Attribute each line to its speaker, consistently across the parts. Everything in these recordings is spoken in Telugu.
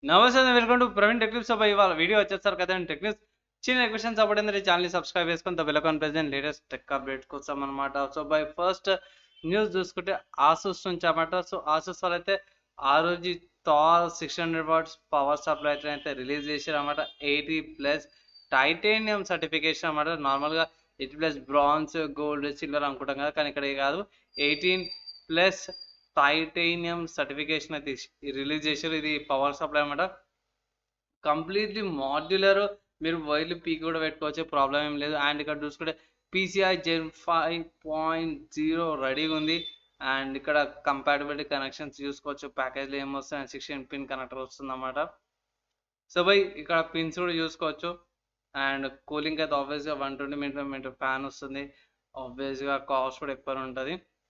Speaker 1: నమస్తే వెల్కమ్ టు ప్రవీణ్ టెక్నిక్స్ అబ్బాయి ఇవాళ వీడియో వచ్చేస్తారు కదండి టెక్నిక్స్ చిన్న క్వశ్చన్స్ అప్పుడు ఛానల్ సబ్స్క్రైబ్ చేసుకుని bell icon present latest tech update కోసం అనమాట సో బై ఫస్ట్ న్యూస్ చూసుకుంటే ఆసూస్ నుంచి అనమాట సో ఆసూస్ వాళ్ళు అయితే ఆ రోజు Thor six hundred watts power supply అయితే రిలీజ్ చేశారు అనమాట ఎయిటీ ప్లస్ టైటేనియం సర్టిఫికేషన్ అనమాట నార్మల్గా eighty plus bronze gold silver అనుకుంటాం కదా కానీ ఇక్కడ కాదు ఎయిటీన్ ప్లస్ టైటేనియం సర్టిఫికేషన్ అయితే రిలీజ్ చేశారు ఇది పవర్ సప్లై అనమాట కంప్లీట్లీ మాడ్యులర్ మీరు వైర్లు పీక్ కూడా పెట్టుకోవచ్చు ప్రాబ్లం ఏం లేదు అండ్ ఇక్కడ చూసుకుంటే PCI gen five point zero రెడీగా ఉంది అండ్ ఇక్కడ కంపాటబిలిటీ కనెక్షన్స్ చూసుకోవచ్చు ప్యాకేజ్లో ఏమొస్తాయి సిక్స్టీన్ పిన్ కనెక్టర్ వస్తుంది అన్నమాట సో బై ఇక్కడ పిన్స్ కూడా చూసుకోవచ్చు అండ్ కూలింగ్ అయితే ఆబ్వియస్గా one twenty meter meter fan వస్తుంది ఆబ్వియస్గా కాస్ట్ కూడా ఎక్కువ ఉంటుంది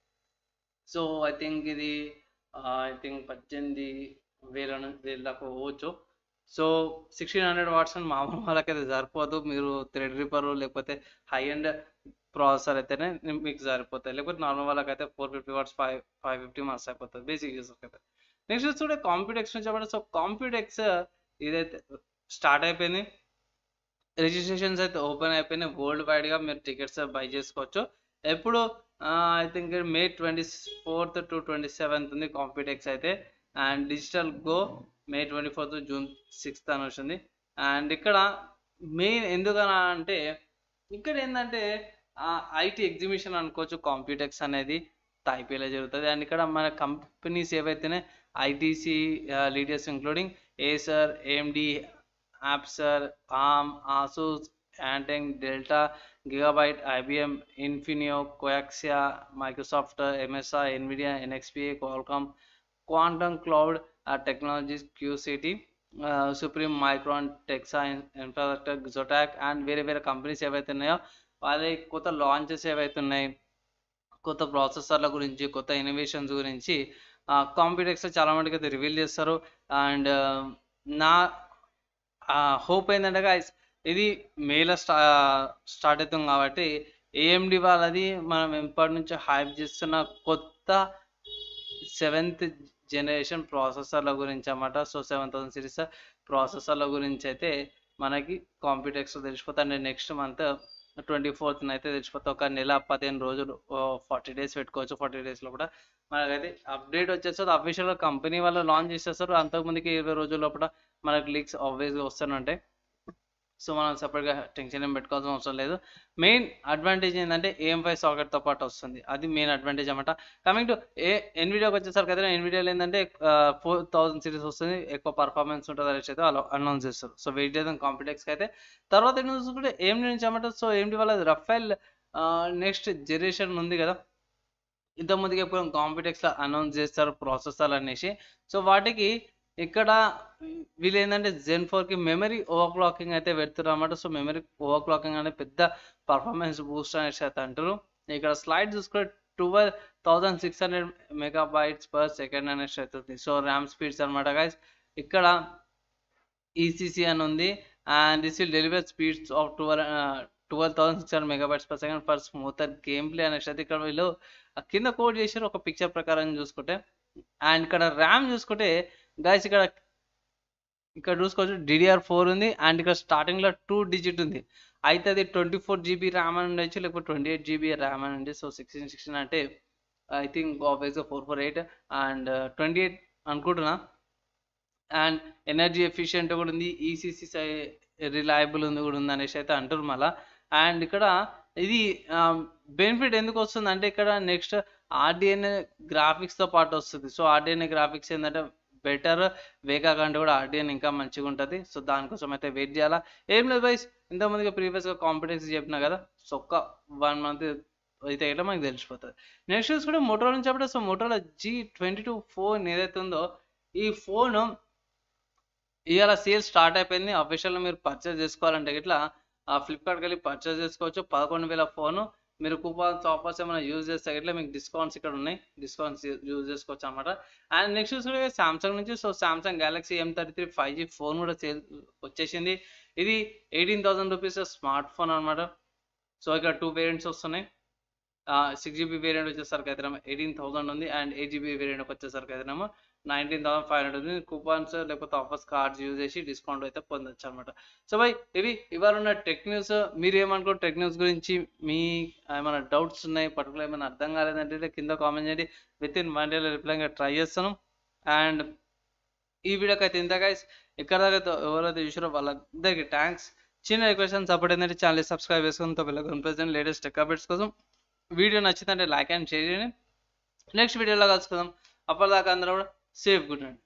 Speaker 1: సో ఐ థింక్ ఇది ఐ థింక్ పద్దెనిమిది వేల వేల దాకా పోవచ్చు సో సిక్స్టీన్ హండ్రెడ్ వాట్స్ అని మామూలు వాళ్ళకైతే సరిపోదు మీరు థ్రెడ్ రిపర్ లేకపోతే హై అండ్ ప్రాసెసర్ అయితేనే మీకు సరిపోతాయి లేకపోతే నార్మల్ వాళ్ళకైతే four fifty watts five five fifty marks అయిపోతుంది బేసిక్ యూజర్కి అయితే నెక్స్ట్ చూస్తే కాంప్యూటెక్స్ నుంచి చెప్పండి సో కాంప్యూటెక్స్ ఇదైతే స్టార్ట్ అయిపోయింది రిజిస్ట్రేషన్స్ అయితే ఓపెన్ అయిపోయినాయి వరల్డ్ వైడ్గా మీరు టికెట్స్ బై చేసుకోవచ్చు ఎప్పుడు I think May twenty fourth to twenty seventh ఉంది కాంప్యూటెక్స్ అయితే and digital go May twenty fourth June sixth అని వచ్చింది అండ్ ఇక్కడ మెయిన్ ఎందుకనా అంటే ఇక్కడ ఏంటంటే ఐటీ ఎగ్జిబిషన్ అనుకోవచ్చు కాంప్యూటెక్స్ అనేది తాయిపేలో జరుగుతుంది అండ్ ఇక్కడ మన కంపెనీస్ ఏవైతేనే ITC leaders including Acer AMD Apacer Arm Asus Antec Delta Gigabyte IBM Infineon Kioxia Microsoft MSI Nvidia NXP Qualcomm quantum cloud technologies QCT supreme Micron Texas infrastructure Zotac and వేరే వేరే కంపెనీస్ ఏవైతే ఉన్నాయో వాళ్ళ కొత్త లాంచెస్ ఏవైతే ఉన్నాయి కొత్త ప్రాసెసర్ల గురించి కొత్త ఇన్నోవేషన్స్ గురించి కాంప్యూటెక్స్ చాలా మటుకు అయితే రివీల్ చేస్తారు అండ్ నా హోప్ ఏంటంటే guys, ఇది మేలో స్టా స్టార్ట్ అవుతుంది కాబట్టి ఏఎండి వాళ్ళది మనం ఎప్పటి నుంచో హైప్ చేస్తున్న కొత్త సెవెంత్ జనరేషన్ ప్రాసెసర్ల గురించి అన్నమాట సో సెవెన్ థౌసండ్ సిరీస్ ప్రాసెసర్ల గురించి అయితే మనకి కాంప్యూటెక్స్ తెలిసిపోతుంది నెక్స్ట్ మంత్ ట్వంటీ ఫోర్త్న అయితే తెలిసిపోతే ఒక నెల పదిహేను రోజులు ఫార్టీ డేస్ పెట్టుకోవచ్చు ఫార్టీ డేస్లో కూడా మనకైతే అప్డేట్ వచ్చేస్తుంది అఫీషియల్గా కంపెనీ వాళ్ళు లాంచ్ చేసేస్తారు అంతకుముందుకి ఇరవై రోజుల లోపల మనకి లీక్స్ ఆబ్వియస్గా వస్తూనే ఉంటాయి సో మనం సపరేట్గా టెన్షన్ ఏం పెట్టుకోవాల్సిన అవసరం లేదు మెయిన్ అడ్వాంటేజ్ ఏంటంటే ఏఎం ఫైవ్ సాకెట్తో పాటు వస్తుంది అది మెయిన్ అడ్వాంటేజ్ అనమాట కమింగ్ టు ఏ ఎన్విడియోకి వచ్చేసరికి అయితే ఎన్విడియోలో ఏంటంటే ఫోర్ థౌసండ్ సిరీస్ వస్తుంది ఎక్కువ పర్ఫార్మెన్స్ ఉంటుంది అనేసి అయితే వాళ్ళు అనౌన్స్ చేస్తారు సో వెయిట్ చేద్దాం కాంపిటెక్స్కి అయితే తర్వాత ఏంటి చూసుకుంటే ఏం నుంచి అన్నమాట సో ఏంటి వాళ్ళ రఫైల్ నెక్స్ట్ జనరేషన్ ఉంది కదా ఇంతకుముందుకి ఎప్పుడు కాంపిటెక్స్లో అనౌన్స్ చేస్తారు ప్రాసెసర్ అనేసి సో వాటికి ఇక్కడ వీళ్ళు ఏంటంటే జెన్ ఫోర్కి మెమరీ ఓవర్ క్లాకింగ్ అయితే పెడుతున్నారు అన్నమాట సో మెమరీ ఓవర్ క్లాకింగ్ అనేది పెద్ద పర్ఫార్మెన్స్ బూస్ట్ అనేసి అయితే అంటారు ఇక్కడ స్లైడ్ చూసుకుంటే twelve thousand six hundred megabytes per second అనేసి అవుతుంది సో ర్యామ్ స్పీడ్స్ అనమాట గైస్ ఇక్కడ ఈసీసీ అని ఉంది and this will deliver speeds of twelve twelve thousand six hundred megabytes per second for smoother gameplay అనేసి అయితే ఇక్కడ వీళ్ళు కింద కోడ్ చేశారు ఒక పిక్చర్ ప్రకారం చూసుకుంటే అండ్ ఇక్కడ ర్యామ్ చూసుకుంటే గైస్ ఇక్కడ ఇక్కడ చూసుకోవచ్చు డిడిఆర్ ఫోర్ ఉంది అండ్ ఇక్కడ స్టార్టింగ్లో టూ డిజిట్ ఉంది అయితే అది ట్వంటీ ఫోర్ జీబీ ర్యామ్ అని ఉండొచ్చు లేకపోతే ట్వంటీ ఎయిట్ జీబీ ర్యామ్ అని ఉంది సో సిక్స్టీన్ సిక్స్టీన్ అంటే ఐ థింక్ ఆబ్వియస్గా four four eight and twenty eight అనుకుంటున్నా అండ్ ఎనర్జీ ఎఫిషియెంట్ కూడా ఉంది ఈసీసీ రిలయబుల్ ఉంది కూడా ఉంది అనేసి అయితే అంటారు మళ్ళీ అండ్ ఇక్కడ ఇది బెనిఫిట్ ఎందుకు వస్తుంది అంటే ఇక్కడ నెక్స్ట్ ఆర్డిఎన్ఏ గ్రాఫిక్స్తో పాటు వస్తుంది సో ఆర్డిఎన్ఏ గ్రాఫిక్స్ ఏంటంటే బెటర్ వేగా కంటే కూడా ఆర్డిఎన్ ఇంకా మంచిగా ఉంటుంది సో దానికోసం అయితే వెయిట్ చేయాలా ఏం లేదు వైస్ ఇంతకుముందుగా ప్రీవియస్గా కాంపిటెన్స్ చెప్పినా కదా సో ఒక్క వన్ మంత్ అయితే ఇట్లా మనకు తెలిసిపోతుంది నెక్స్ట్ చూసుకుంటే మోటోలో నుంచి అప్పుడే so Motorola G twenty two phone ఏదైతే ఉందో ఈ ఫోన్ ఇవాళ సేల్ స్టార్ట్ అయిపోయింది అఫీషియల్గా మీరు పర్చేస్ చేసుకోవాలంటే ఇట్లా ఫ్లిప్కార్ట్కి వెళ్ళి పర్చేస్ చేసుకోవచ్చు పదకొండు వేల ఫోను మీరు కూపాన్స్ ఆఫర్స్ ఏమైనా యూజ్ చేస్తే ఇట్లా మీకు డిస్కౌంట్స్ ఇక్కడ ఉన్నాయి డిస్కౌంట్స్ యూజ్ చేసుకోవచ్చు అనమాట అండ్ నెక్స్ట్ చూసుకుంటే సామ్సంగ్ నుంచి so Samsung Galaxy M thirty three five G phone కూడా సేల్ వచ్చేసింది ఇది eighteen thousand rupees smartphone అనమాట సో ఇక్కడ టూ వేరియంట్స్ వస్తున్నాయి సిక్స్ జీబీ వేరియంట్ వచ్చేసరికి అయితేనేమో ఎయిటీన్ థౌసండ్ ఉంది అండ్ ఎయిట్ జీబీ వేరియంట్ వచ్చేసరికి అయితేనేమో నైన్టీన్ థౌసండ్ ఫైవ్ హండ్రెడ్ ఉంది కూపన్స్ లేకపోతే ఆఫర్స్ కార్డ్స్ యూజ్ చేసి డిస్కౌంట్ అయితే పొందొచ్చు అనమాట సో బై ఇవి ఇవాళ ఉన్న టెక్ న్యూస్ మీరు ఏమనుకో టెక్ న్యూస్ గురించి మీ ఏమైనా డౌట్స్ ఉన్నాయి పర్టికులర్ ఏమైనా అర్థం కాలేదంటే కింద కామెంట్ చేయండి విత్ ఇన్ వన్ డేలో రిప్లైగా ట్రై చేస్తాను అండ్ ఈ వీడియోకి అయితే ఇంత గైస్ ఎక్కడ దాకా ఎవరైతే చూసారో వాళ్ళందరికీ థ్యాంక్స్ చిన్న రిక్వెస్ట్ సపోర్ట్ ఏంటంటే ఛానల్ సబ్స్క్రైబ్ చేసుకుని వెళ్ళకుండా ప్రజెంట్ లేటెస్ట్ టెక్ అప్డేట్స్ కోసం వీడియో నచ్చిందంటే లైక్ అండ్ షేర్ చేయండి నెక్స్ట్ వీడియోలో కలుసుకుందాం అప్పటిదాకా అందరూ కూడా సేఫ్ గుడ్ నైట్